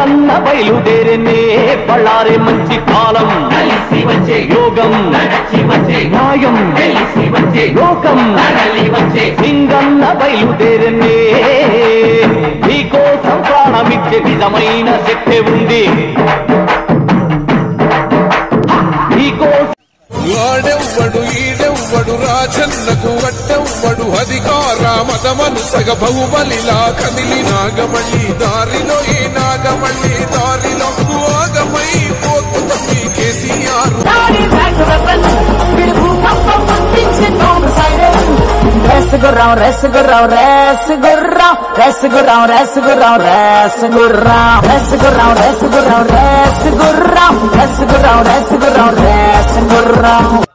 సింగన్న బయలుదేరనే బళ్ళారే మంచి కాలం కలిసి వచ్చే యోగం నడచి వచ్చే న్యాయం తెలిసి వచ్చే లోకం నడలి వచ్చే సింగన్న బయలుదేరనే నీకోసం ప్రాణమిచ్చే నిజమైన శక్తి ఉంది నీకోసం వాడెవ్వడు ఈడెవ్వడు రాజన్నకు వడ్డెవ్వడు అధికార మదమను సగ బహుబలిలా కదిలి నాగమణి దారిలో ఏ నాగమణి దారిలో ఆగమై పోతు తప్పి కేసీఆర్ రెస్గుర్రం రెస్గుర్రం రెస్గుర్రం రెస్గుర్రం రెస్గుర్రం రెస్గుర్రం రెస్గుర్రం రెస్గుర్రం రెస్గుర్రం రెస్గుర్రం రెస్గుర్రం రెస్గుర్రం